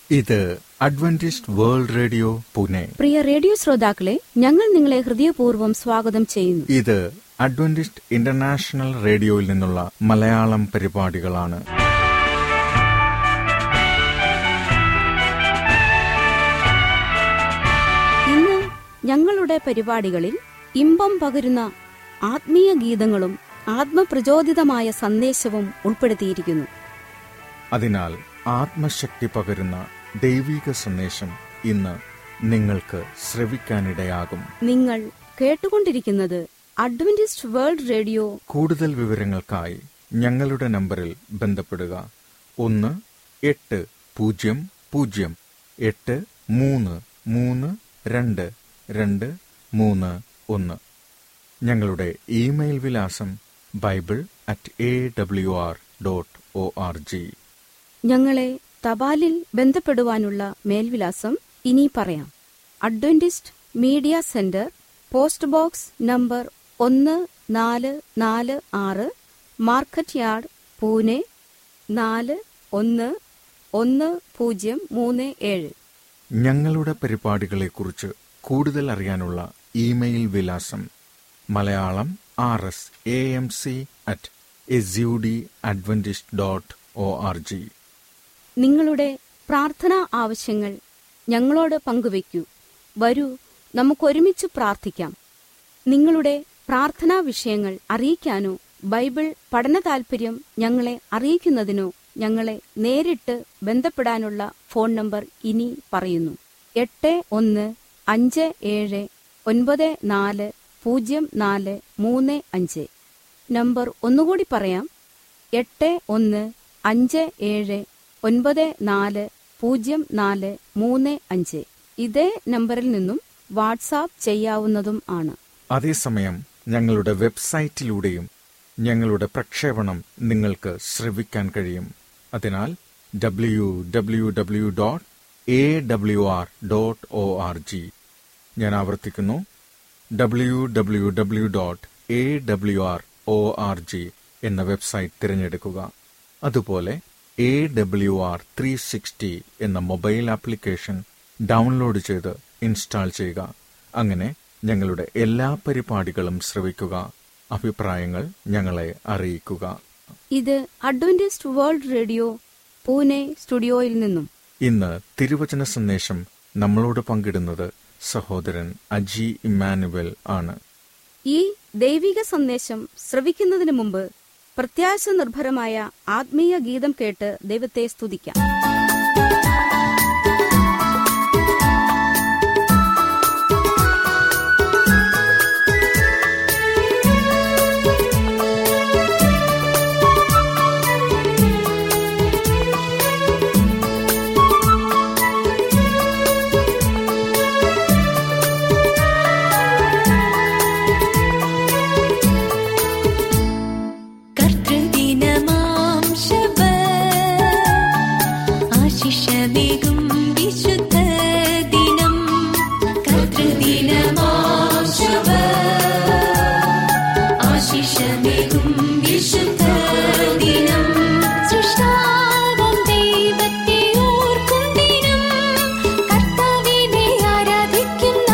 ഇത് Adventist world radio Pune പ്രിയ radio ശ്രോതാക്കളെ ഞങ്ങൾ നിങ്ങളെ ഹൃദയപൂർവ്വം സ്വാഗതം ചെയ്യുന്നു ഇത് അഡ്വന്റിസ്റ്റ് ഇന്റർനാഷണൽ റേഡിയോയിൽ നിന്നുള്ള മലയാളം പരിപാടികളാണ് ഇന്ന് ഞങ്ങളുടെ പരിപാടികളിൽ ഇമ്പം പകരുന്ന ആത്മീയ ഗീതങ്ങളും ആത്മപ്രചോദിതമായ സന്ദേശവും ഉൾപ്പെടുത്തിയിരിക്കുന്നു അതിനാൽ ആത്മശക്തി പകരുന്ന ദൈവിക സന്ദേശം ഇന്ന് നിങ്ങൾക്ക് ശ്രവിക്കാനിടയാകും നിങ്ങൾ കേട്ടുകൊണ്ടിരിക്കുന്നത് അഡ്വന്റിസ്റ്റ് വേൾഡ് റേഡിയോ കൂടുതൽ വിവരങ്ങൾക്കായി ഞങ്ങളുടെ നമ്പറിൽ ബന്ധപ്പെടുക ഒന്ന് എട്ട് പൂജ്യം പൂജ്യം എട്ട് മൂന്ന് മൂന്ന് രണ്ട് രണ്ട് മൂന്ന് ഒന്ന് ഞങ്ങളുടെ ഇമെയിൽ വിലാസം Bible at A W R dot O R G ഞങ്ങളെ തപാലിൽ ബന്ധപ്പെടുവാനുള്ള മേൽവിലാസം ഇനി പറയാം Adventist media centre post box number ഒന്ന് നാല് നാല് ആറ് മാർക്കറ്റ് യാർഡ് പൂനെ നാല് ഒന്ന് ഒന്ന് പൂജ്യം മൂന്ന് ഏഴ് ഞങ്ങളുടെ പരിപാടികളെക്കുറിച്ച് കൂടുതൽ അറിയാനുള്ള ഇമെയിൽ വിലാസം Malayalam R S A M C at S U D Adventist dot O R G നിങ്ങളുടെ പ്രാർത്ഥനാ ആവശ്യങ്ങൾ ഞങ്ങളോട് പങ്കുവയ്ക്കൂ വരൂ നമുക്കൊരുമിച്ച് പ്രാർത്ഥിക്കാം നിങ്ങളുടെ പ്രാർത്ഥനാ വിഷയങ്ങൾ അറിയിക്കാനോ ബൈബിൾ പഠന താൽപര്യം ഞങ്ങളെ അറിയിക്കുന്നതിനോ ഞങ്ങളെ നേരിട്ട് ബന്ധപ്പെടാനുള്ള ഫോൺ നമ്പർ ഇനി പറയുന്നു എട്ട് ഒന്ന് അഞ്ച് ഏഴ് ഒൻപത് നാല് പൂജ്യം നാല് മൂന്ന് അഞ്ച് നമ്പർ ഒന്നുകൂടി പറയാം എട്ട് ഒന്ന് അഞ്ച് ഏഴ് ഒൻപത് നാല് പൂജ്യം നാല് മൂന്ന് അഞ്ച് ഇതേ നമ്പറിൽ നിന്നും വാട്സാപ്പ് ചെയ്യാവുന്നതും ആണ് അതേസമയം ഞങ്ങളുടെ വെബ്സൈറ്റിലൂടെയും ഞങ്ങളുടെ പ്രക്ഷേപണം നിങ്ങൾക്ക് ശ്രവിക്കാൻ കഴിയും അതിനാൽ W W W dot A W R dot O R G ഞാൻ ആവർത്തിക്കുന്നു W W W dot A W R O R G എന്ന വെബ്സൈറ്റ് തിരഞ്ഞെടുക്കുക അതുപോലെ A W R three sixty എന്ന മൊബൈൽ ആപ്ലിക്കേഷൻ ഡൗൺലോഡ് ചെയ്ത് ഇൻസ്റ്റാൾ ചെയ്യുക അങ്ങനെ ഞങ്ങളുടെ എല്ലാ പരിപാടികളും ശ്രവിക്കുക അഭിപ്രായങ്ങൾ ഞങ്ങളെ അറിയിക്കുക ഇത് അഡ്വന്റിസ്റ്റ് വേൾഡ് റേഡിയോ പൂനെ സ്റ്റുഡിയോയിൽ നിന്നും ഇന്ന് തിരുവചന സന്ദേശം നമ്മളോട് പങ്കിടുന്നത് സഹോദരൻ അജി ഇമ്മാനുവൽ ആണ് ഈ ദൈവിക സന്ദേശം ശ്രവിക്കുന്നതിന് മുമ്പ് പ്രത്യാശ നിർഭരമായ ആത്മീയ ഗീതം കേട്ട് ദൈവത്തെ സ്തുതിക്കാം കർത്തൃദിനമാം ശബ ആശിഷമേകും വിശുദ്ധ ദിനം കർത്തൃദിനമാം ശബ ആശിഷമേകും വിശുദ്ധ ദിനം സൃഷ്ടാവാം ദൈവത്തെ ഓർക്കും ദിനം കർത്താവിനെ ആരാധിക്കുന്ന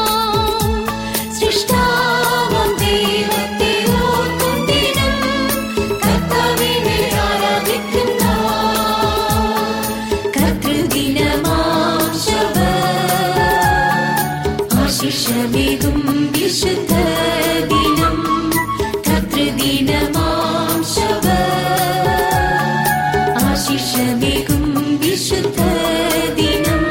സൃഷ്ടാവാം ദൈവത്തെ ഓർക്കും ദിനം കർത്താവിനെ ആരാധിക്കുന്ന കർത്തൃദിനമാം ശബ ആശിഷമേകും വിശുദ്ധ ദിനം കർത്തൃദിനമാം ശബ ആശിഷമേകും വിശുദ്ധ ദിനം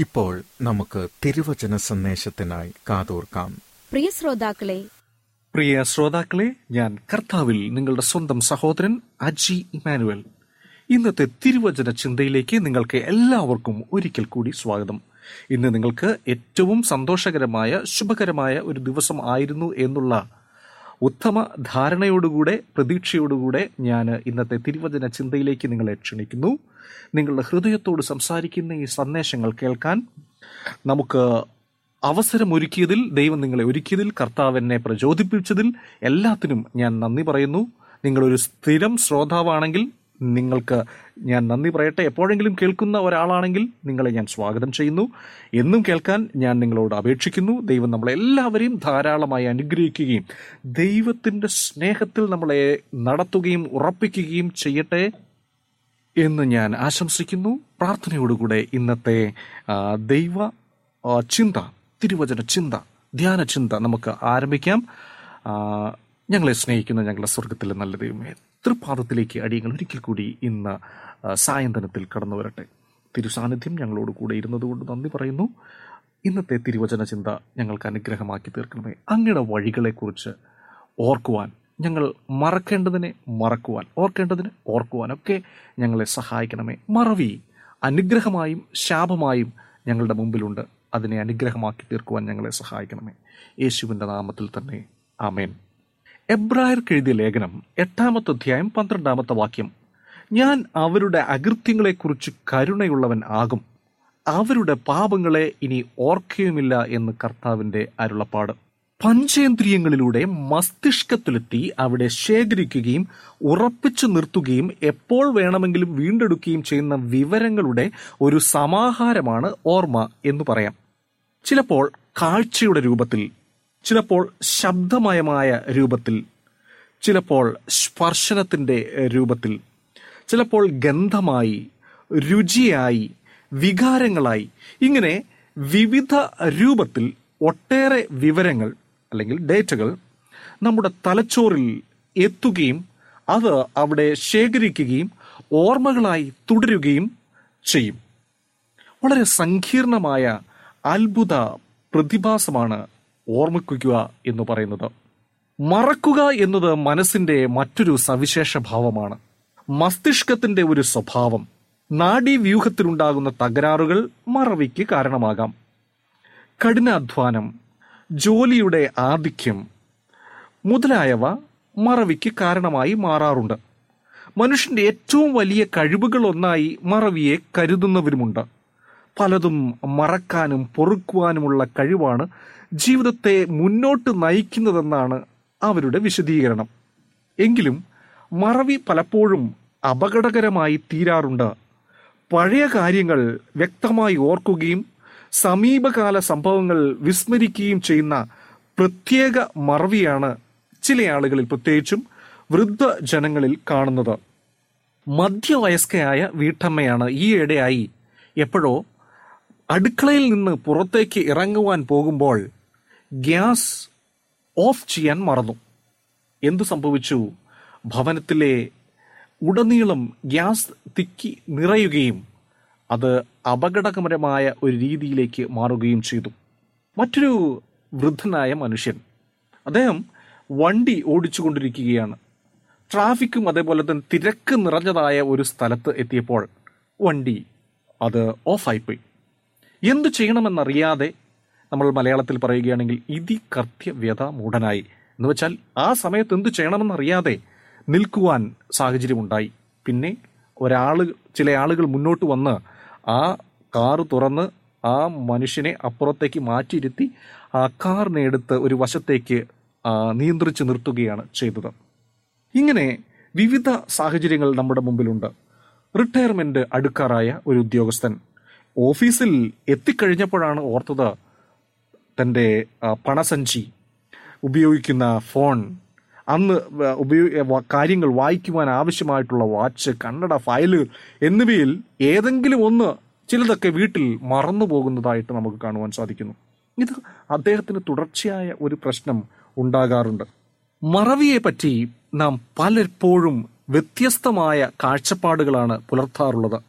ഇപ്പോൾ നമുക്ക് തിരുവചന സന്ദേശത്തിനായി കാതോർക്കാം പ്രിയ ശ്രോതാക്കളെ പ്രിയ ശ്രോതാക്കളെ ഞാൻ കർത്താവിൽ നിങ്ങളുടെ സ്വന്തം സഹോദരൻ അജി ഇമാനുവൽ ഇന്നത്തെ തിരുവചന ചിന്തയിലേക്ക് നിങ്ങൾക്ക് എല്ലാവർക്കും ഒരിക്കൽ കൂടി സ്വാഗതം ഇന്ന് നിങ്ങൾക്ക് ഏറ്റവും സന്തോഷകരമായ ശുഭകരമായ ഒരു ദിവസം ആയിരുന്നു എന്നുള്ള ഉത്തമ ധാരണയോടുകൂടെ പ്രതീക്ഷയോടുകൂടെ ഞാൻ ഇന്നത്തെ തിരുവചന ചിന്തയിലേക്ക് നിങ്ങളെ ക്ഷണിക്കുന്നു നിങ്ങളുടെ ഹൃദയത്തോട് സംസാരിക്കുന്ന ഈ സന്ദേശങ്ങൾ കേൾക്കാൻ നമുക്ക് അവസരമൊരുക്കിയതിൽ ദൈവം നിങ്ങളെ ഒരുക്കിയതിൽ കർത്താവ് എന്നെ പ്രചോദിപ്പിച്ചതിൽ എല്ലാത്തിനും ഞാൻ നന്ദി പറയുന്നു നിങ്ങളൊരു സ്ഥിരം ശ്രോതാവാണെങ്കിൽ നിങ്ങൾക്ക് ഞാൻ നന്ദി പറയട്ടെ എപ്പോഴെങ്കിലും കേൾക്കുന്ന ഒരാളാണെങ്കിൽ നിങ്ങളെ ഞാൻ സ്വാഗതം ചെയ്യുന്നു എന്നും കേൾക്കാൻ ഞാൻ നിങ്ങളോട് അപേക്ഷിക്കുന്നു ദൈവം നമ്മളെല്ലാവരെയും ധാരാളമായി അനുഗ്രഹിക്കുകയും ദൈവത്തിൻ്റെ സ്നേഹത്തിൽ നമ്മളെ നടത്തുകയും ഉറപ്പിക്കുകയും ചെയ്യട്ടെ എന്ന് ഞാൻ ആശംസിക്കുന്നു പ്രാർത്ഥനയോടുകൂടെ ഇന്നത്തെ ആ, ദൈവ ആ, ചിന്ത തിരുവചന ചിന്ത ധ്യാന ചിന്ത നമുക്ക് ആരംഭിക്കാം ആ, ഞങ്ങളെ സ്നേഹിക്കുന്ന ഞങ്ങളുടെ സ്വർഗത്തിലെ നല്ല ദൈവമേ തൃപ്പാദത്തിലേക്ക് അടിയങ്ങൾ ഒരിക്കൽ കൂടി ഇന്ന് ആ, സായന്തനത്തിൽ കടന്നു വരട്ടെ തിരുസാന്നിധ്യം ഞങ്ങളോട് കൂടെ ഇരുന്നതുകൊണ്ട് നന്ദി പറയുന്നു ഇന്നത്തെ തിരുവചന ചിന്ത ഞങ്ങൾക്ക് അനുഗ്രഹമാക്കി തീർക്കണമേ അങ്ങയുടെ വഴികളെക്കുറിച്ച് ഓർക്കുവാൻ ഞങ്ങൾ മറക്കേണ്ടതിനെ മറക്കുവാൻ ഓർക്കേണ്ടതിന് ഓർക്കുവാനൊക്കെ ഞങ്ങളെ സഹായിക്കണമേ മറവി അനുഗ്രഹമായും ശാപമായും ഞങ്ങളുടെ മുമ്പിലുണ്ട് അതിനെ അനുഗ്രഹമാക്കി തീർക്കുവാൻ ഞങ്ങളെ സഹായിക്കണമേ യേശുവിൻ്റെ നാമത്തിൽ തന്നെ ആമേൻ എബ്രായർക്ക് എഴുതിയ ലേഖനം എട്ടാമത്തെ അധ്യായം പന്ത്രണ്ടാമത്തെ വാക്യം ഞാൻ അവരുടെ അകൃത്യങ്ങളെക്കുറിച്ച് കരുണയുള്ളവൻ ആകും അവരുടെ പാപങ്ങളെ ഇനി ഓർക്കുകയുമില്ല എന്ന് കർത്താവിന്റെ അരുളപ്പാട് പഞ്ചേന്ദ്രിയങ്ങളിലൂടെ മസ്തിഷ്കത്തിലെത്തി അവിടെ ശേഖരിക്കുകയും ഉറപ്പിച്ചു നിർത്തുകയും എപ്പോൾ വേണമെങ്കിലും വീണ്ടെടുക്കുകയും ചെയ്യുന്ന വിവരങ്ങളുടെ ഒരു സമാഹാരമാണ് ഓർമ്മ എന്ന് പറയാം ചിലപ്പോൾ കാഴ്ചയുടെ രൂപത്തിൽ ചിലപ്പോൾ ശബ്ദമയമായ രൂപത്തിൽ ചിലപ്പോൾ സ്പർശനത്തിൻ്റെ രൂപത്തിൽ ചിലപ്പോൾ ഗന്ധമായി രുചിയായി വികാരങ്ങളായി ഇങ്ങനെ വിവിധ രൂപത്തിൽ ഒട്ടേറെ വിവരങ്ങൾ അല്ലെങ്കിൽ ഡേറ്റകൾ നമ്മുടെ തലച്ചോറിൽ എത്തുകയും അത് അവിടെ ശേഖരിക്കുകയും ഓർമ്മകളായി തുടരുകയും ചെയ്യും വളരെ സങ്കീർണമായ അത്ഭുത പ്രതിഭാസമാണ് ഓർമ്മിക്കുക എന്ന് പറയുന്നത് മറക്കുക എന്നത് മനസ്സിന്റെ മറ്റൊരു സവിശേഷ ഭാവമാണ് മസ്തിഷ്കത്തിന്റെ ഒരു സ്വഭാവം നാഡീവ്യൂഹത്തിലുണ്ടാകുന്ന തകരാറുകൾ മറവിക്ക് കാരണമാകാം കഠിനാധ്വാനം ജോലിയുടെ ആധിക്യം മുതലായവ മറവിക്ക് കാരണമായി മാറാറുണ്ട് മനുഷ്യന്റെ ഏറ്റവും വലിയ കഴിവുകളൊന്നായി മറവിയെ കരുതുന്നവരുമുണ്ട് പലതും മറക്കാനും പൊറുക്കുവാനുമുള്ള കഴിവാണ് ജീവിതത്തെ മുന്നോട്ട് നയിക്കുന്നതെന്നാണ് അവരുടെ വിശദീകരണം എങ്കിലും മറവി പലപ്പോഴും അപകടകരമായി തീരാറുണ്ട് പഴയ കാര്യങ്ങൾ വ്യക്തമായി ഓർക്കുകയും സമീപകാല സംഭവങ്ങൾ വിസ്മരിക്കുകയും ചെയ്യുന്ന പ്രത്യേക മറവിയാണ് ചില ആളുകളിൽ പ്രത്യേകിച്ചും വൃദ്ധജനങ്ങളിൽ കാണുന്നത് മധ്യവയസ്കയായ വീട്ടമ്മയാണ് ഈയിടെയായി എപ്പോഴോ അടുക്കളയിൽ നിന്ന് പുറത്തേക്ക് ഇറങ്ങുവാൻ പോകുമ്പോൾ ഗ്യാസ് ഓഫ് ചെയ്യാൻ മറന്നു എന്തു സംഭവിച്ചു ഭവനത്തിലെ ഉടനീളം ഗ്യാസ് തിക്കി നിറയുകയും അത് അപകടകരമായ ഒരു രീതിയിലേക്ക് മാറുകയും ചെയ്തു മറ്റൊരു വൃദ്ധനായ മനുഷ്യൻ അദ്ദേഹം വണ്ടി ഓടിച്ചുകൊണ്ടിരിക്കുകയാണ് ട്രാഫിക്കും അതേപോലെ തന്നെ തിരക്ക് നിറഞ്ഞതായ ഒരു സ്ഥലത്ത് എത്തിയപ്പോൾ വണ്ടി അത് ഓഫായിപ്പോയി എന്തു ചെയ്യണമെന്നറിയാതെ നമ്മൾ മലയാളത്തിൽ പറയുകയാണെങ്കിൽ ഇതി കർത്യവ്യത വ്യത മൂഢനായി എന്ന് വെച്ചാൽ ആ സമയത്ത് എന്തു ചെയ്യണമെന്നറിയാതെ നിൽക്കുവാൻ സാഹചര്യമുണ്ടായി പിന്നെ ഒരാൾ ചില ആളുകൾ മുന്നോട്ട് വന്ന് ആ കാറ് തുറന്ന് ആ മനുഷ്യനെ അപ്പുറത്തേക്ക് മാറ്റിയിരുത്തി ആ കാറിനെ എടുത്ത് ഒരു വശത്തേക്ക് ആ, നിയന്ത്രിച്ച് നിർത്തുകയാണ് ചെയ്തത് ഇങ്ങനെ വിവിധ സാഹചര്യങ്ങൾ നമ്മുടെ മുമ്പിലുണ്ട് റിട്ടയർമെന്റ് അടുക്കാറായ ഒരു ഉദ്യോഗസ്ഥൻ ഓഫീസിൽ എത്തിക്കഴിഞ്ഞപ്പോഴാണ് ഓർത്തത് തൻ്റെ ആ, പണസഞ്ചി ഉപയോഗിക്കുന്ന ഫോൺ അന്ന് വ- ഉപയോ വ- കാര്യങ്ങൾ വായിക്കുവാൻ ആവശ്യമായിട്ടുള്ള വാച്ച് കണ്ണട ഫയലുകൾ എന്നിവയിൽ ഏതെങ്കിലും ഒന്ന് ചിലതൊക്കെ വീട്ടിൽ മറന്നു പോകുന്നതായിട്ട് നമുക്ക് കാണുവാൻ സാധിക്കുന്നു ഇത് അദ്ദേഹത്തിന് തുടർച്ചയായ ഒരു പ്രശ്നം ഉണ്ടാകാറുണ്ട് മറവിയെ പറ്റി നാം പലപ്പോഴും വ്യത്യസ്തമായ കാഴ്ചപ്പാടുകളാണ് പുലർത്താറുള്ളത്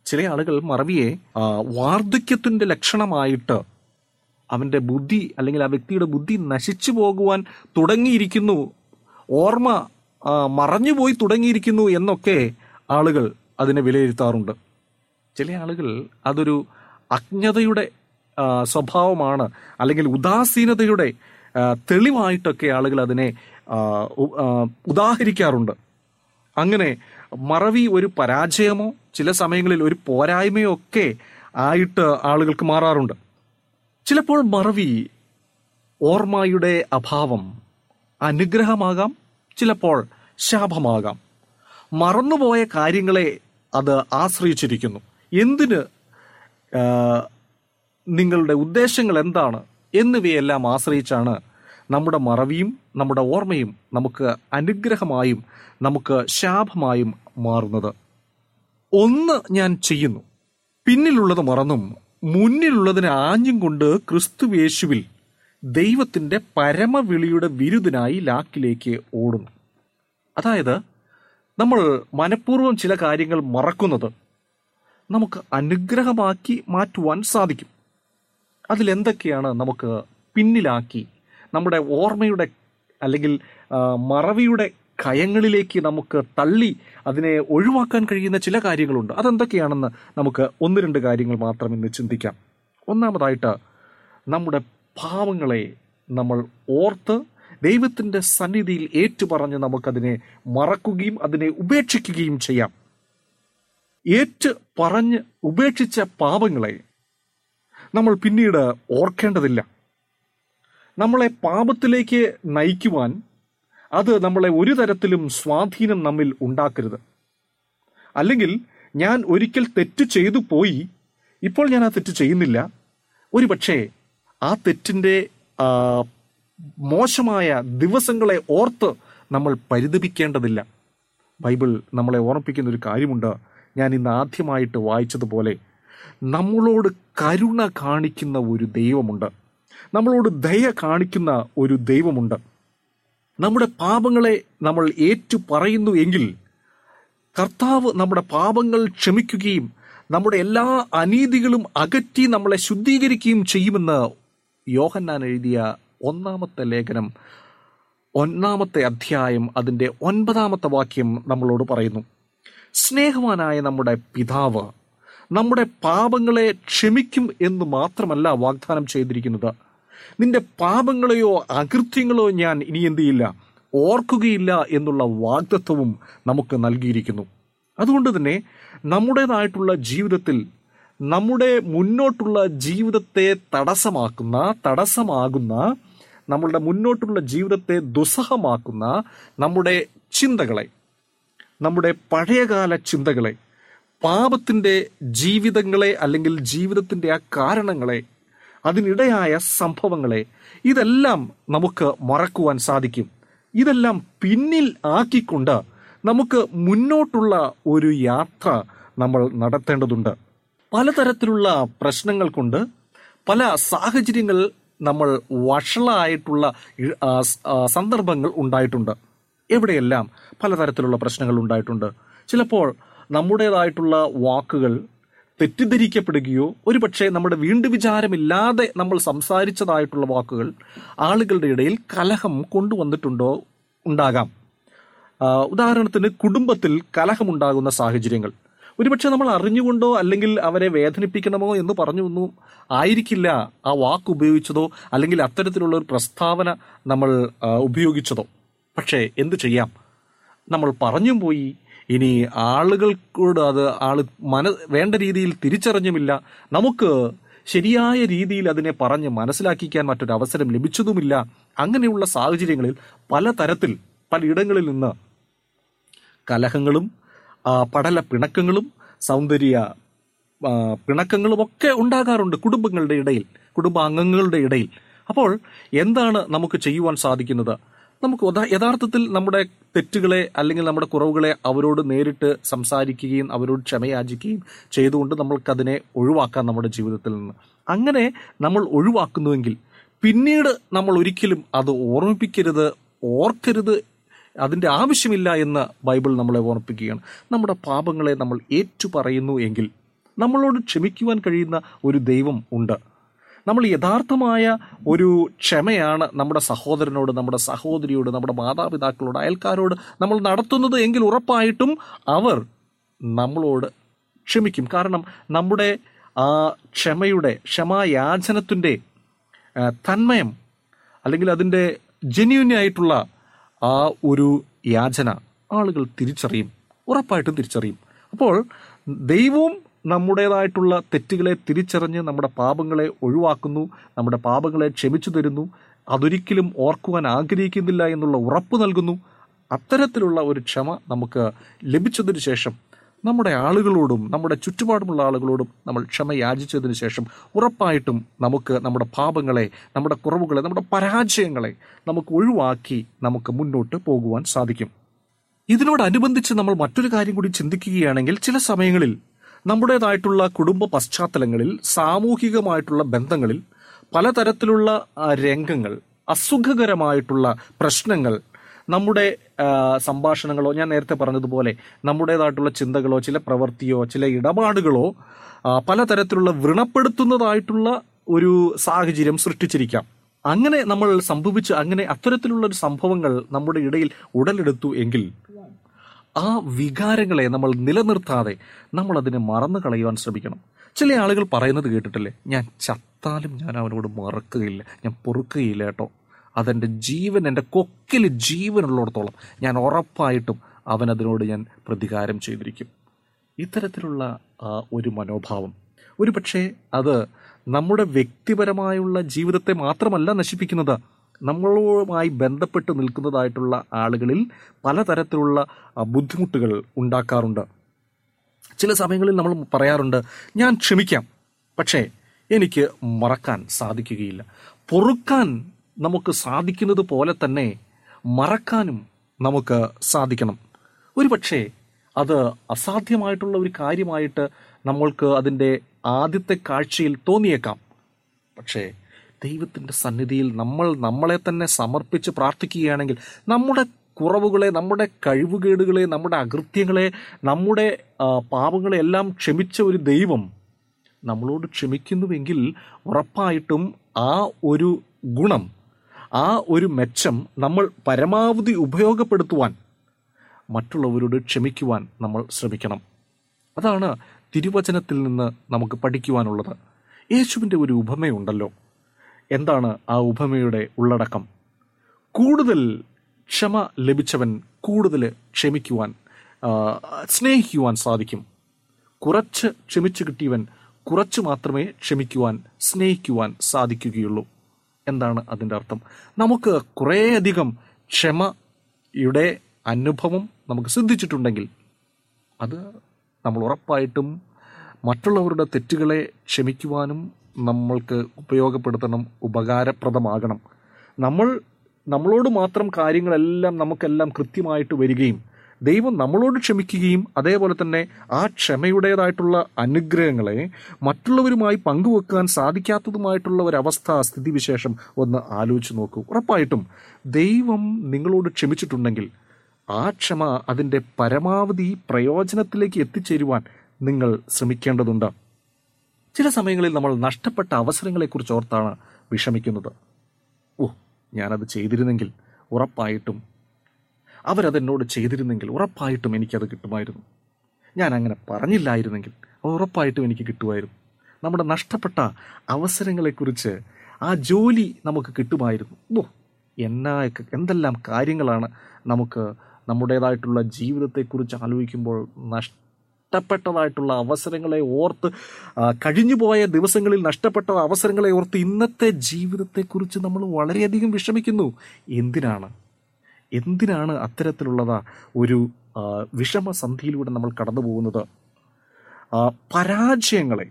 ചില ആളുകൾ മറവിയെ ആ, വാർദ്ധക്യത്തിന്റെ ലക്ഷണമായിട്ട് അവന്റെ ബുദ്ധി അല്ലെങ്കിൽ ആ വ്യക്തിയുടെ ബുദ്ധി നശിച്ചു പോകുവാൻ തുടങ്ങിയിരിക്കുന്നു ഓർമ്മ ആ, മറഞ്ഞുപോയി തുടങ്ങിയിരിക്കുന്നു എന്നൊക്കെ ആളുകൾ അതിനെ വിലയിരുത്താറുണ്ട് ചില ആളുകൾ അതൊരു അജ്ഞതയുടെ ആ, സ്വഭാവമാണ് അല്ലെങ്കിൽ ഉദാസീനതയുടെ ആ, തെളിവായിട്ടൊക്കെ ആളുകൾ അതിനെ ആ, ഉ- ആ, ഉദാഹരിക്കാറുണ്ട് അങ്ങനെ മറവി ഒരു പരാജയമോ ചില സമയങ്ങളിൽ ഒരു പോരായ്മയോ ഒക്കെ ആയിട്ട് ആളുകൾക്ക് മാറാറുണ്ട് ചിലപ്പോൾ മറവി ഓർമ്മയുടെ അഭാവം അനുഗ്രഹമാകാം ചിലപ്പോൾ ശാപമാകാം മറന്നുപോയ കാര്യങ്ങളെ അത് ആശ്രയിച്ചിരിക്കുന്നു എന്തിന് ആ, നിങ്ങളുടെ ഉദ്ദേശങ്ങൾ എന്താണ് എന്നിവയെല്ലാം ആശ്രയിച്ചാണ് നമ്മുടെ മറവിയും നമ്മുടെ ഓർമ്മയും നമുക്ക് അനുഗ്രഹമായും നമുക്ക് ശാപമായും മാറുന്നത് ഒന്ന് ഞാൻ ചെയ്യുന്നു പിന്നിലുള്ളത് മറന്നും മുന്നിലുള്ളതിനെ ആഞ്ഞും കൊണ്ട് ക്രിസ്തുവേശുവിൽ ദൈവത്തിന്റെ പരമവിളിയുടെ വിരുദിനായി ലാക്കിലേക്ക് ഓടുന്നു അതായത് നമ്മൾ മനഃപൂർവ്വം ചില കാര്യങ്ങൾ മറക്കുന്നത് നമുക്ക് അനുഗ്രഹമാക്കി മാറ്റുവാൻ സാധിക്കും അതിലെന്തൊക്കെയാണ് നമുക്ക് പിന്നിലാക്കി നമ്മുടെ ഓർമ്മയുടെ അല്ലെങ്കിൽ ആ, മറവിയുടെ കയങ്ങളിലേക്ക് നമുക്ക് തള്ളി അതിനെ ഒഴിവാക്കാൻ കഴിയുന്ന ചില കാര്യങ്ങളുണ്ട് അതെന്തൊക്കെയാണെന്ന് നമുക്ക് ഒന്ന് രണ്ട് കാര്യങ്ങൾ മാത്രം ഇന്ന് ചിന്തിക്കാം ഒന്നാമതായിട്ട് നമ്മുടെ പാവങ്ങളെ നമ്മൾ ഓർത്ത് ദൈവത്തിൻ്റെ സന്നിധിയിൽ ഏറ്റുപറഞ്ഞ് നമുക്കതിനെ മറക്കുകയും അതിനെ ഉപേക്ഷിക്കുകയും ചെയ്യാം ഏറ്റ് പറഞ്ഞ് ഉപേക്ഷിച്ച പാപങ്ങളെ നമ്മൾ പിന്നീട് ഓർക്കേണ്ടതില്ല നമ്മളെ പാപത്തിലേക്ക് നയിക്കുവാൻ അത് നമ്മളെ ഒരു തരത്തിലും സ്വാധീനം നമ്മിൽ ഉണ്ടാക്കരുത് അല്ലെങ്കിൽ ഞാൻ ഒരിക്കൽ തെറ്റ് ചെയ്തു പോയി ഇപ്പോൾ ഞാൻ ആ തെറ്റ് ചെയ്യുന്നില്ല ഒരുപക്ഷെ ആ തെറ്റിൻ്റെ ആ, മോശമായ ദിവസങ്ങളെ ഓർത്ത് നമ്മൾ പരിതപിക്കേണ്ടതില്ല ബൈബിൾ നമ്മളെ ഓർമ്മിപ്പിക്കുന്ന ഒരു കാര്യമുണ്ട് ഞാൻ ഇന്ന് ആദ്യമായിട്ട് വായിച്ചതുപോലെ നമ്മളോട് കരുണ കാണിക്കുന്ന ഒരു ദൈവമുണ്ട് നമ്മളോട് ദയ കാണിക്കുന്ന ഒരു ദൈവമുണ്ട് നമ്മുടെ പാപങ്ങളെ നമ്മൾ ഏറ്റു പറയുന്നു എങ്കിൽ കർത്താവ് നമ്മുടെ പാപങ്ങൾ ക്ഷമിക്കുകയും നമ്മുടെ എല്ലാ അനീതികളും അകറ്റി നമ്മളെ ശുദ്ധീകരിക്കുകയും ചെയ്യുമെന്ന് യോഹന്നാൻ എഴുതിയ ഒന്നാമത്തെ ലേഖനം ഒന്നാമത്തെ അധ്യായം അതിൻ്റെ ഒൻപതാമത്തെ വാക്യം നമ്മളോട് പറയുന്നു സ്നേഹവാനായ നമ്മുടെ പിതാവ് നമ്മുടെ പാപങ്ങളെ ക്ഷമിക്കും എന്ന് മാത്രമല്ല വാഗ്ദാനം ചെയ്തിരിക്കുന്നത് നിന്റെ പാപങ്ങളെയോ അകൃത്യങ്ങളോ ഞാൻ ഇനി എന്ത് ചെയ്യില്ല ഓർക്കുകയില്ല എന്നുള്ള വാഗ്ദത്വവും നമുക്ക് നൽകിയിരിക്കുന്നു അതുകൊണ്ട് തന്നെ നമ്മുടേതായിട്ടുള്ള ജീവിതത്തിൽ നമ്മുടെ മുന്നോട്ടുള്ള ജീവിതത്തെ തടസ്സമാക്കുന്ന തടസ്സമാകുന്ന നമ്മളുടെ മുന്നോട്ടുള്ള ജീവിതത്തെ ദുസ്സഹമാക്കുന്ന നമ്മുടെ ചിന്തകളെ നമ്മുടെ പഴയകാല ചിന്തകളെ പാപത്തിൻ്റെ ജീവിതങ്ങളെ അല്ലെങ്കിൽ ജീവിതത്തിൻ്റെ ആ കാരണങ്ങളെ അതിനിടയായ സംഭവങ്ങളെ ഇതെല്ലാം നമുക്ക് മറക്കുവാൻ സാധിക്കും ഇതെല്ലാം പിന്നിൽ ആക്കിക്കൊണ്ട് നമുക്ക് മുന്നോട്ടുള്ള ഒരു യാത്ര നമ്മൾ നടത്തേണ്ടതുണ്ട് പലതരത്തിലുള്ള പ്രശ്നങ്ങൾ കൊണ്ട് പല സാഹചര്യങ്ങൾ നമ്മൾ വഷളായിട്ടുള്ള ഇ- ആ സ്- ആ സന്ദർഭങ്ങൾ ഉണ്ടായിട്ടുണ്ട് എവിടെയെല്ലാം പലതരത്തിലുള്ള പ്രശ്നങ്ങൾ ഉണ്ടായിട്ടുണ്ട് ചിലപ്പോൾ നമ്മുടേതായിട്ടുള്ള വാക്കുകൾ തെറ്റിദ്ധരിക്കപ്പെടുകയോ ഒരുപക്ഷെ നമ്മുടെ വീണ്ടു വിചാരമില്ലാതെ നമ്മൾ സംസാരിച്ചതായിട്ടുള്ള വാക്കുകൾ ആളുകളുടെ ഇടയിൽ കലഹം കൊണ്ടുവന്നിട്ടുണ്ടോ ഉണ്ടാകാം ആ, ഉദാഹരണത്തിന് കുടുംബത്തിൽ കലഹമുണ്ടാകുന്ന സാഹചര്യങ്ങൾ ഒരുപക്ഷെ നമ്മൾ അറിഞ്ഞുകൊണ്ടോ അല്ലെങ്കിൽ അവരെ വേദനിപ്പിക്കണമോ എന്ന് പറഞ്ഞൊന്നും ആയിരിക്കില്ല ആ വാക്ക് ഉപയോഗിച്ചതോ അല്ലെങ്കിൽ അത്തരത്തിലുള്ള ഒരു പ്രസ്താവന നമ്മൾ ആ, ഉപയോഗിച്ചതോ പക്ഷേ എന്ത് ചെയ്യാം നമ്മൾ പറഞ്ഞും പോയി ഇനി ആളുകൾക്കൂട് അത് ആള് മന വേണ്ട രീതിയിൽ തിരിച്ചറിഞ്ഞുമില്ല നമുക്ക് ശരിയായ രീതിയിൽ അതിനെ പറഞ്ഞ് മനസ്സിലാക്കിക്കാൻ മറ്റൊരു അവസരം ലഭിച്ചതുമില്ല അങ്ങനെയുള്ള സാഹചര്യങ്ങളിൽ പലതരത്തിൽ പലയിടങ്ങളിൽ നിന്ന് കലഹങ്ങളും ആ, പടല പിണക്കങ്ങളും സൗന്ദര്യ ആ, പിണക്കങ്ങളും ഒക്കെ ഉണ്ടാകാറുണ്ട് കുടുംബങ്ങളുടെ ഇടയിൽ കുടുംബാംഗങ്ങളുടെ ഇടയിൽ അപ്പോൾ എന്താണ് നമുക്ക് ചെയ്യുവാൻ സാധിക്കുന്നത് നമുക്ക് ഉദാ- യഥാർത്ഥത്തിൽ നമ്മുടെ തെറ്റുകളെ അല്ലെങ്കിൽ നമ്മുടെ കുറവുകളെ അവരോട് നേരിട്ട് സംസാരിക്കുകയും അവരോട് ക്ഷമയാചിക്കുകയും ചെയ്തുകൊണ്ട് നമ്മൾക്കതിനെ ഒഴിവാക്കാം നമ്മുടെ ജീവിതത്തിൽ നിന്ന് അങ്ങനെ നമ്മൾ ഒഴിവാക്കുന്നുവെങ്കിൽ പിന്നീട് നമ്മൾ ഒരിക്കലും അത് ഓർമ്മിപ്പിക്കരുത് ഓർക്കരുത് അതിൻ്റെ ആവശ്യമില്ല എന്ന് ബൈബിൾ നമ്മളെ ഓർമ്മിപ്പിക്കുകയാണ് നമ്മുടെ പാപങ്ങളെ നമ്മൾ ഏറ്റുപറയുന്നു എങ്കിൽ നമ്മളോട് ക്ഷമിക്കുവാൻ കഴിയുന്ന ഒരു ദൈവം ഉണ്ട് നമ്മൾ യഥാർത്ഥമായ ഒരു ക്ഷമയാണ് നമ്മുടെ സഹോദരനോട് നമ്മുടെ സഹോദരിയോട് നമ്മുടെ മാതാപിതാക്കളോട് അയൽക്കാരോട് നമ്മൾ നടത്തുന്നത് എങ്കിൽ ഉറപ്പായിട്ടും അവർ നമ്മളോട് ക്ഷമിക്കും കാരണം നമ്മുടെ ആ ക്ഷമയുടെ ക്ഷമായാചനത്തിൻ്റെ ആ, തന്മയം അല്ലെങ്കിൽ അതിൻ്റെ ജെന്യൂൻ ആയിട്ടുള്ള ആ ഒരു യാചന ആളുകൾ തിരിച്ചറിയും ഉറപ്പായിട്ടും തിരിച്ചറിയും അപ്പോൾ ദൈവവും നമ്മുടേതായിട്ടുള്ള തെറ്റുകളെ തിരിച്ചറിഞ്ഞ് നമ്മുടെ പാപങ്ങളെ ഒഴിവാക്കുന്നു നമ്മുടെ പാപങ്ങളെ ക്ഷമിച്ചു തരുന്നു അതൊരിക്കലും ഓർക്കുവാൻ ആഗ്രഹിക്കുന്നില്ല എന്നുള്ള ഉറപ്പ് നൽകുന്നു അത്തരത്തിലുള്ള ഒരു ക്ഷമ നമുക്ക് ലഭിച്ചതിന് ശേഷം നമ്മുടെ ആളുകളോടും നമ്മുടെ ചുറ്റുപാടുമുള്ള ആളുകളോടും നമ്മൾ ക്ഷമ യാചിച്ചതിന് ശേഷം ഉറപ്പായിട്ടും നമുക്ക് നമ്മുടെ പാപങ്ങളെ നമ്മുടെ കുറവുകളെ നമ്മുടെ പരാജയങ്ങളെ നമുക്ക് ഒഴിവാക്കി നമുക്ക് മുന്നോട്ട് പോകുവാൻ സാധിക്കും ഇതിനോടനുബന്ധിച്ച് നമ്മൾ മറ്റൊരു കാര്യം കൂടി ചിന്തിക്കുകയാണെങ്കിൽ ചില സമയങ്ങളിൽ നമ്മുടേതായിട്ടുള്ള കുടുംബ പശ്ചാത്തലങ്ങളിൽ സാമൂഹികമായിട്ടുള്ള ബന്ധങ്ങളിൽ പലതരത്തിലുള്ള ആ, രംഗങ്ങൾ അസുഖകരമായിട്ടുള്ള പ്രശ്നങ്ങൾ നമ്മുടെ ആ, സംഭാഷണങ്ങളോ ഞാൻ നേരത്തെ പറഞ്ഞതുപോലെ നമ്മുടേതായിട്ടുള്ള ചിന്തകളോ ചില പ്രവൃത്തിയോ ചില ഇടപാടുകളോ ആ, പലതരത്തിലുള്ള വ്രണപ്പെടുത്തുന്നതായിട്ടുള്ള ഒരു സാഹചര്യം സൃഷ്ടിച്ചിരിക്കാം അങ്ങനെ നമ്മൾ സംഭവിച്ച് അങ്ങനെ അത്തരത്തിലുള്ള ഒരു സംഭവങ്ങൾ നമ്മുടെ ഇടയിൽ ഉടലെടുത്തു എങ്കിൽ ആ വികാരങ്ങളെ നമ്മൾ നിലനിർത്താതെ നമ്മൾ അതിനെ മറന്നു കളയുവാൻ ശ്രമിക്കണം ചില ആളുകൾ പറയുന്നത് കേട്ടിട്ടില്ലേ ഞാൻ ചത്താലും ഞാൻ അവനോട് മറക്കുകയില്ല ഞാൻ പൊറുക്കുകയില്ല കേട്ടോ അതെൻ്റെ ജീവൻ എൻ്റെ കൊക്കിൽ ജീവനുള്ളിടത്തോളം ഞാൻ ഉറപ്പായിട്ടും അവനതിനോട് ഞാൻ പ്രതികാരം ചെയ്തിരിക്കും ഇത്തരത്തിലുള്ള ആ, ഒരു മനോഭാവം ഒരു പക്ഷേ അത് നമ്മുടെ വ്യക്തിപരമായുള്ള ജീവിതത്തെ മാത്രമല്ല നശിപ്പിക്കുന്നത് നമ്മളുമായി ബന്ധപ്പെട്ട് നിൽക്കുന്നതായിട്ടുള്ള ആളുകളിൽ പലതരത്തിലുള്ള ആ, ബുദ്ധിമുട്ടുകൾ ഉണ്ടാക്കാറുണ്ട് ചില സമയങ്ങളിൽ നമ്മൾ പറയാറുണ്ട് ഞാൻ ക്ഷമിക്കാം പക്ഷേ എനിക്ക് മറക്കാൻ സാധിക്കുകയില്ല പൊറുക്കാൻ നമുക്ക് സാധിക്കുന്നത് പോലെ തന്നെ മറക്കാനും നമുക്ക് സാധിക്കണം ഒരു പക്ഷേ അത് അസാധ്യമായിട്ടുള്ള ഒരു കാര്യമായിട്ട് നമ്മൾക്ക് അതിൻ്റെ ആദ്യത്തെ കാഴ്ചയിൽ തോന്നിയേക്കാം പക്ഷേ ദൈവത്തിൻ്റെ സന്നിധിയിൽ നമ്മൾ നമ്മളെ തന്നെ സമർപ്പിച്ച് പ്രാർത്ഥിക്കുകയാണെങ്കിൽ നമ്മുടെ കുറവുകളെ നമ്മുടെ കഴിവുകേടുകളെ നമ്മുടെ അകൃത്യങ്ങളെ നമ്മുടെ ആ, പാപങ്ങളെ എല്ലാം ക്ഷമിച്ച ഒരു ദൈവം നമ്മളോട് ക്ഷമിക്കുന്നുവെങ്കിൽ ഉറപ്പായിട്ടും ആ ഒരു ഗുണം ആ ഒരു മെച്ചം നമ്മൾ പരമാവധി ഉപയോഗപ്പെടുത്തുവാൻ മറ്റുള്ളവരോട് ക്ഷമിക്കുവാൻ നമ്മൾ ശ്രമിക്കണം അതാണ് തിരുവചനത്തിൽ നിന്ന് നമുക്ക് പഠിക്കുവാനുള്ളത് യേശുവിൻ്റെ ഒരു ഉപമയുണ്ടല്ലോ എന്താണ് ആ ഉപമയുടെ ഉള്ളടക്കം കൂടുതൽ ക്ഷമ ലഭിച്ചവൻ കൂടുതൽ ക്ഷമിക്കുവാൻ ആ, സ്നേഹിക്കുവാൻ സാധിക്കും കുറച്ച് ക്ഷമിച്ചു കിട്ടിയവൻ കുറച്ച് മാത്രമേ ക്ഷമിക്കുവാൻ സ്നേഹിക്കുവാൻ സാധിക്കുകയുള്ളൂ എന്താണ് അതിൻ്റെ അർത്ഥം നമുക്ക് കുറേയധികം ക്ഷമയുടെ അനുഭവം നമുക്ക് സിദ്ധിച്ചിട്ടുണ്ടെങ്കിൽ അത് നമ്മൾ ഉറപ്പായിട്ടും മറ്റുള്ളവരുടെ തെറ്റുകളെ ക്ഷമിക്കുവാനും നമ്മൾക്ക് ഉപയോഗപ്പെടുത്തണം ഉപകാരപ്രദമാകണം നമ്മൾ നമ്മളോട് മാത്രം കാര്യങ്ങളെല്ലാം നമുക്കെല്ലാം കൃത്യമായിട്ട് വരികയും ദൈവം നമ്മളോട് ക്ഷമിക്കുകയും അതേപോലെ തന്നെ ആ ക്ഷമയുടേതായിട്ടുള്ള അനുഗ്രഹങ്ങളെ മറ്റുള്ളവരുമായി പങ്കുവെക്കാൻ സാധിക്കാത്തതുമായിട്ടുള്ള ഒരവസ്ഥ സ്ഥിതിവിശേഷം ഒന്ന് ആലോചിച്ച് നോക്കൂ ഉറപ്പായിട്ടും ദൈവം നിങ്ങളോട് ക്ഷമിച്ചിട്ടുണ്ടെങ്കിൽ ആ ക്ഷമ അതിൻ്റെ പരമാവധി പ്രയോജനത്തിലേക്ക് എത്തിച്ചേരുവാൻ നിങ്ങൾ ശ്രമിക്കേണ്ടതുണ്ട് ചില സമയങ്ങളിൽ നമ്മൾ നഷ്ടപ്പെട്ട അവസരങ്ങളെക്കുറിച്ച് ഓർത്താണ് വിഷമിക്കുന്നത് ഓ ഞാനത് ചെയ്തിരുന്നെങ്കിൽ ഉറപ്പായിട്ടും അവരതെന്നോട് ചെയ്തിരുന്നെങ്കിൽ ഉറപ്പായിട്ടും എനിക്കത് കിട്ടുമായിരുന്നു ഞാൻ അങ്ങനെ പറഞ്ഞില്ലായിരുന്നെങ്കിൽ അത് ഉറപ്പായിട്ടും എനിക്ക് കിട്ടുമായിരുന്നു നമ്മുടെ നഷ്ടപ്പെട്ട അവസരങ്ങളെക്കുറിച്ച് ആ ജോലി നമുക്ക് കിട്ടുമായിരുന്നു ഓ എന്നാ എന്തെല്ലാം കാര്യങ്ങളാണ് നമുക്ക് നമ്മുടേതായിട്ടുള്ള ജീവിതത്തെക്കുറിച്ച് ആലോചിക്കുമ്പോൾ നഷ്ടപ്പെട്ടതായിട്ടുള്ള അവസരങ്ങളെ ഓർത്ത് ആ, കഴിഞ്ഞുപോയ ദിവസങ്ങളിൽ നഷ്ടപ്പെട്ട അവസരങ്ങളെ ഓർത്ത് ഇന്നത്തെ ജീവിതത്തെക്കുറിച്ച് നമ്മൾ വളരെയധികം വിഷമിക്കുന്നു എന്തിനാണ് എന്തിനാണ് അത്തരത്തിലുള്ളതാ ഒരു ആ, വിഷമസന്ധിയിലൂടെ നമ്മൾ കടന്നു പോകുന്നത് ആ, പരാജയങ്ങളെ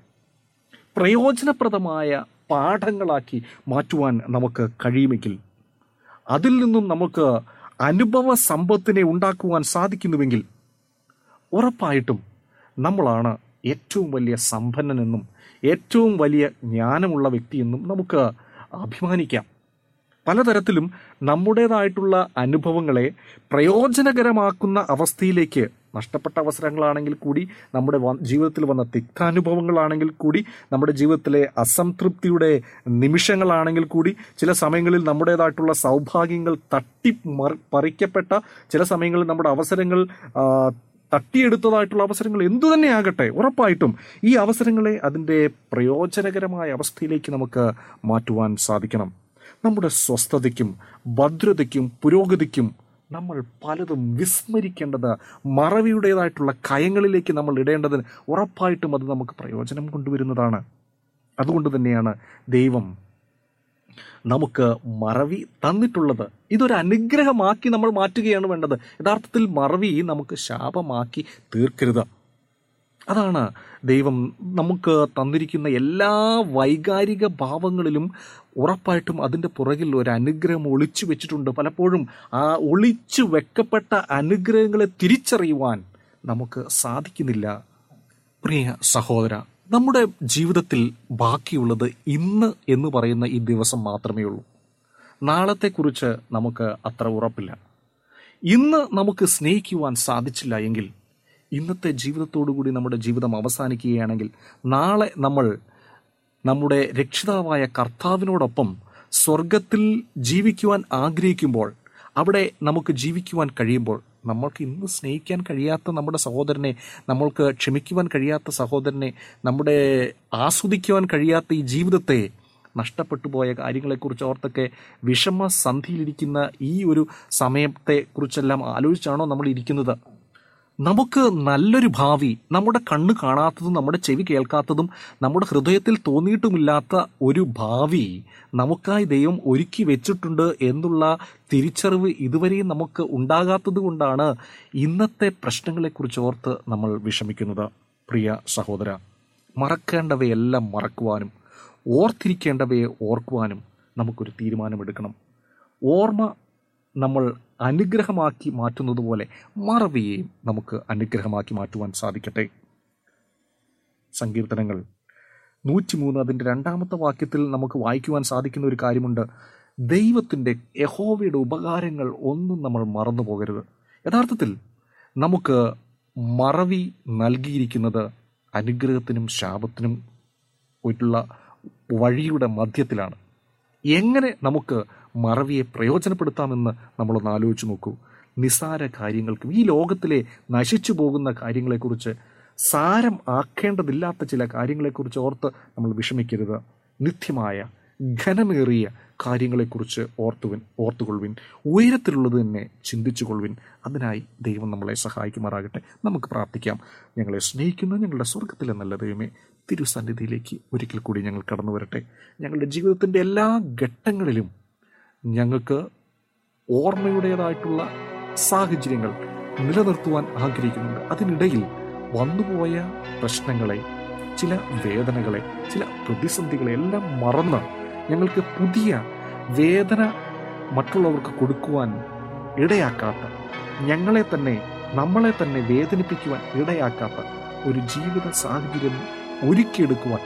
പ്രയോജനപ്രദമായ പാഠങ്ങളാക്കി മാറ്റുവാൻ നമുക്ക് കഴിയുമെങ്കിൽ അതിൽ നിന്നും നമുക്ക് അനുഭവ സമ്പത്തിനെ ഉണ്ടാക്കുവാൻ സാധിക്കുന്നുവെങ്കിൽ ഉറപ്പായിട്ടും നമ്മളാണ് ഏറ്റവും വലിയ സമ്പന്നനെന്നും ഏറ്റവും വലിയ ജ്ഞാനമുള്ള വ്യക്തിയെന്നും നമുക്ക് അഭിമാനിക്കാം പലതരത്തിലും നമ്മുടേതായിട്ടുള്ള അനുഭവങ്ങളെ പ്രയോജനകരമാക്കുന്ന അവസ്ഥയിലേക്ക് നഷ്ടപ്പെട്ട അവസരങ്ങളാണെങ്കിൽ കൂടി നമ്മുടെ വ- ജീവിതത്തിൽ വന്ന തിക്താനുഭവങ്ങളാണെങ്കിൽ കൂടി നമ്മുടെ ജീവിതത്തിലെ അസംതൃപ്തിയുടെ നിമിഷങ്ങളാണെങ്കിൽ കൂടി ചില സമയങ്ങളിൽ നമ്മുടേതായിട്ടുള്ള സൗഭാഗ്യങ്ങൾ തട്ടി മറി- പറിക്കപ്പെട്ട ചില സമയങ്ങളിൽ നമ്മുടെ അവസരങ്ങൾ ആ, തട്ടിയെടുത്തതായിട്ടുള്ള അവസരങ്ങൾ എന്തു തന്നെയാകട്ടെ ഉറപ്പായിട്ടും ഈ അവസരങ്ങളെ അതിൻ്റെ പ്രയോജനകരമായ അവസ്ഥയിലേക്ക് നമുക്ക് മാറ്റുവാൻ സാധിക്കണം നമ്മുടെ സ്വസ്ഥതയ്ക്കും ഭദ്രതയ്ക്കും പുരോഗതിക്കും നമ്മൾ പലതും വിസ്മരിക്കേണ്ടത് മറവിയുടേതായിട്ടുള്ള കയങ്ങളിലേക്ക് നമ്മൾ ഇടേണ്ടതിന് ഉറപ്പായിട്ടും അത് നമുക്ക് പ്രയോജനം കൊണ്ടുവരുന്നതാണ് അതുകൊണ്ട് തന്നെയാണ് ദൈവം നമുക്ക് മറവി തന്നിട്ടുള്ളത് ഇതൊരു അനുഗ്രഹമാക്കി നമ്മൾ മാറ്റുകയാണ് വേണ്ടത് യഥാർത്ഥത്തിൽ മറവി നമുക്ക് ശാപമാക്കി തീർക്കരുത് അതാണ് ദൈവം നമുക്ക് തന്നിരിക്കുന്ന എല്ലാ വൈകാരിക ഭാവങ്ങളിലും ഉറപ്പായിട്ടും അതിൻ്റെ പുറകിൽ ഒരു അനുഗ്രഹം ഒളിച്ചു വെച്ചിട്ടുണ്ട് പലപ്പോഴും ആ ഒളിച്ചു വെക്കപ്പെട്ട അനുഗ്രഹങ്ങളെ തിരിച്ചറിയുവാൻ നമുക്ക് സാധിക്കുന്നില്ല പ്രിയ സഹോദര നമ്മുടെ ജീവിതത്തിൽ ബാക്കിയുള്ളത് ഇന്ന് എന്ന് പറയുന്ന ഈ ദിവസം മാത്രമേ ഉള്ളൂ നാളത്തെക്കുറിച്ച് നമുക്ക് അത്ര ഉറപ്പില്ല ഇന്ന് നമുക്ക് സ്നേഹിക്കുവാൻ സാധിച്ചില്ല എങ്കിൽ ഇന്നത്തെ ജീവിതത്തോടു കൂടി നമ്മുടെ ജീവിതം അവസാനിക്കുകയാണെങ്കിൽ നാളെ നമ്മൾ നമ്മുടെ രക്ഷിതാവായ കർത്താവിനോടൊപ്പം സ്വർഗത്തിൽ ജീവിക്കുവാൻ ആഗ്രഹിക്കുമ്പോൾ അവിടെ നമുക്ക് ജീവിക്കുവാൻ കഴിയുമ്പോൾ നമ്മൾക്ക് ഇന്ന് സ്നേഹിക്കാൻ കഴിയാത്ത നമ്മുടെ സഹോദരനെ നമ്മൾക്ക് ക്ഷമിക്കുവാൻ കഴിയാത്ത സഹോദരനെ നമ്മുടെ ആസ്വദിക്കുവാൻ കഴിയാത്ത ഈ ജീവിതത്തെ നഷ്ടപ്പെട്ടു പോയ കാര്യങ്ങളെക്കുറിച്ച് ഓർത്തൊക്കെ വിഷമസന്ധിയിലിരിക്കുന്ന ഈ ഒരു സമയത്തെ കുറിച്ചെല്ലാം ആലോചിച്ചാണോ നമ്മൾ ഇരിക്കുന്നത് നമുക്ക് നല്ലൊരു ഭാവി നമ്മുടെ കണ്ണ് കാണാത്തതും നമ്മുടെ ചെവി കേൾക്കാത്തതും നമ്മുടെ ഹൃദയത്തിൽ തോന്നിയിട്ടുമില്ലാത്ത ഒരു ഭാവി നമുക്കായി ദൈവം ഒരുക്കി വെച്ചിട്ടുണ്ട് എന്നുള്ള തിരിച്ചറിവ് ഇതുവരെയും നമുക്ക് ഉണ്ടാകാത്തത് കൊണ്ടാണ് ഇന്നത്തെ പ്രശ്നങ്ങളെക്കുറിച്ച് ഓർത്ത് നമ്മൾ വിഷമിക്കുന്നത് പ്രിയ സഹോദര മറക്കേണ്ടവയെല്ലാം മറക്കുവാനും ഓർത്തിരിക്കേണ്ടവയെ ഓർക്കുവാനും നമുക്കൊരു തീരുമാനമെടുക്കണം ഓർമ്മ നമ്മൾ അനുഗ്രഹമാക്കി മാറ്റുന്നത് പോലെ മറവിയെയും നമുക്ക് അനുഗ്രഹമാക്കി മാറ്റുവാൻ സാധിക്കട്ടെ സങ്കീർത്തനങ്ങൾ നൂറ്റിമൂന്ന് അതിൻ്റെ രണ്ടാമത്തെ വാക്യത്തിൽ നമുക്ക് വായിക്കുവാൻ സാധിക്കുന്ന ഒരു കാര്യമുണ്ട് ദൈവത്തിൻ്റെ യഹോവയുടെ ഉപകാരങ്ങൾ ഒന്നും നമ്മൾ മറന്നു പോകരുത് യഥാർത്ഥത്തിൽ നമുക്ക് മറവി നൽകിയിരിക്കുന്നത് അനുഗ്രഹത്തിനും ശാപത്തിനും ഉള്ള വഴിയുടെ മധ്യത്തിലാണ് എങ്ങനെ നമുക്ക് മറവിയെ പ്രയോജനപ്പെടുത്താമെന്ന് നമ്മളൊന്ന് ആലോചിച്ച് നോക്കൂ നിസാര കാര്യങ്ങൾക്കും ഈ ലോകത്തിലെ നശിച്ചു പോകുന്ന കാര്യങ്ങളെക്കുറിച്ച് സാരം ആക്കേണ്ടതില്ലാത്ത ചില കാര്യങ്ങളെക്കുറിച്ച് ഓർത്ത് നമ്മൾ വിഷമിക്കരുത് നിത്യമായ ഘനമേറിയ കാര്യങ്ങളെക്കുറിച്ച് ഓർത്തുവിൻ ഓർത്തുകൊള്ളുവിൻ ഉയരത്തിലുള്ളത് തന്നെ ചിന്തിച്ചുകൊള്ളുവിൻ അതിനായി ദൈവം നമ്മളെ സഹായിക്കുമാറാകട്ടെ നമുക്ക് പ്രാർത്ഥിക്കാം ഞങ്ങളെ സ്നേഹിക്കുന്ന ഞങ്ങളുടെ സ്വർഗത്തിലെ നല്ല ദൈവമേ തിരുസന്നിധിയിലേക്ക് ഒരിക്കൽ കൂടി ഞങ്ങൾ കടന്നു വരട്ടെ ഞങ്ങളുടെ ജീവിതത്തിൻ്റെ എല്ലാ ഘട്ടങ്ങളിലും ഞങ്ങൾക്ക് ഓർമ്മയുടേതായിട്ടുള്ള സാഹചര്യങ്ങൾ നിലനിർത്തുവാൻ ആഗ്രഹിക്കുന്നുണ്ട് അതിനിടയിൽ വന്നുപോയ പ്രശ്നങ്ങളെ ചില വേദനകളെ ചില പ്രതിസന്ധികളെ എല്ലാം മറന്ന് ഞങ്ങൾക്ക് പുതിയ വേദന മറ്റുള്ളവർക്ക് കൊടുക്കുവാൻ ഇടയാക്കാത്ത ഞങ്ങളെ തന്നെ നമ്മളെ തന്നെ വേദനിപ്പിക്കുവാൻ ഇടയാക്കാത്ത ഒരു ജീവിത സാഹചര്യം ഒരുക്കിയെടുക്കുവാൻ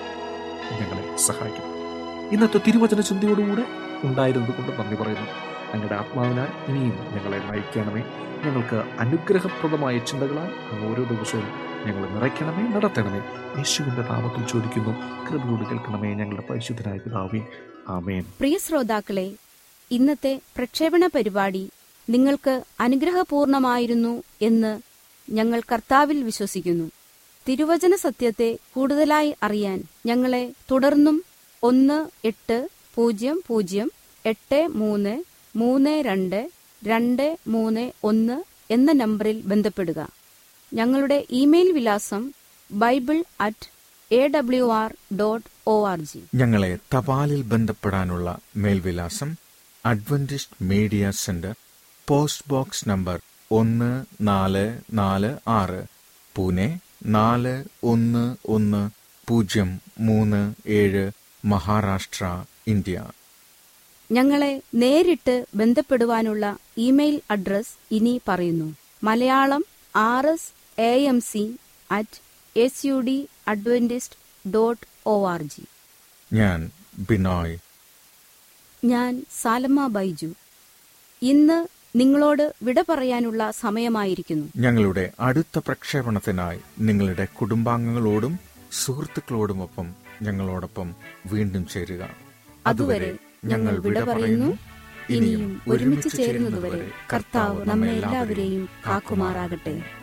ഞങ്ങളെ സഹായിക്കും ഇന്നത്തെ തിരുവചന ചിന്തയോടുകൂടെ ഉണ്ടായിരുന്നത് കൊണ്ട് നന്ദി പറയുന്നു ഞങ്ങളുടെ ആത്മാവിനാൽ ഇനിയും ഞങ്ങളെ നയിക്കണമേ ഞങ്ങൾക്ക് അനുഗ്രഹപ്രദമായ ചിന്തകളാൽ അങ്ങ് ഓരോ ദിവസവും ഞങ്ങൾ നിറയ്ക്കണമേ നടത്തണമേ യേശുവിന്റെ നാമത്തിൽ ചോദിക്കുന്നു കൃപയോട് കേൾക്കണമേ ഞങ്ങളുടെ പരിശുദ്ധനായ പിതാവേ ആമേൻ പ്രിയ ശ്രോതാക്കളെ ഇന്നത്തെ പ്രക്ഷേപണ പരിപാടി നിങ്ങൾക്ക് അനുഗ്രഹപൂർണമായിരുന്നു എന്ന് ഞങ്ങൾ കർത്താവിൽ വിശ്വസിക്കുന്നു തിരുവചന സത്യത്തെ കൂടുതലായി അറിയാൻ ഞങ്ങളെ തുടർന്നും ഒന്ന് എട്ട് പൂജ്യം പൂജ്യം എട്ട് മൂന്ന് മൂന്ന് രണ്ട് രണ്ട് മൂന്ന് ഒന്ന് എന്ന നമ്പറിൽ ബന്ധപ്പെടുക ഞങ്ങളുടെ ഇമെയിൽ വിലാസം Bible at A W R dot O R G ഞങ്ങളെ തപാലിൽ ബന്ധപ്പെടാനുള്ള മേൽവിലാസം Adventist media centre post box number ഒന്ന് നാല് നാല് ആറ് പൂനെ നാല് ഒന്ന് ഒന്ന് പൂജ്യം മൂന്ന് ഏഴ് മഹാരാഷ്ട്ര ഇന്ത്യ ഞങ്ങളെ നേരിട്ട് ബന്ധപ്പെടുവാനുള്ള ഇമെയിൽ അഡ്രസ് ഇനി പറയുന്നു Malayalam R S A M C at S U D Adventist dot O R G ഞാൻ ബിനോയ് ഞാൻ സാലമ്മ ബൈജു ഇന്ന് നിങ്ങളോട് വിട പറയാനുള്ള സമയമായിരിക്കുന്നു ഞങ്ങളുടെ അടുത്ത പ്രക്ഷേപണത്തിനായി നിങ്ങളുടെ കുടുംബാംഗങ്ങളോടും സുഹൃത്തുക്കളോടുമൊപ്പം ഞങ്ങളോടൊപ്പം വീണ്ടും ചേരുക അതുവരെ ഞങ്ങൾ വിട പറയുന്നു ഇനിയും ഒരുമിച്ച് ചേരുന്നതുവരെ കർത്താവ് നമ്മെ എല്ലാവരെയും കാക്കുമാറാകട്ടെ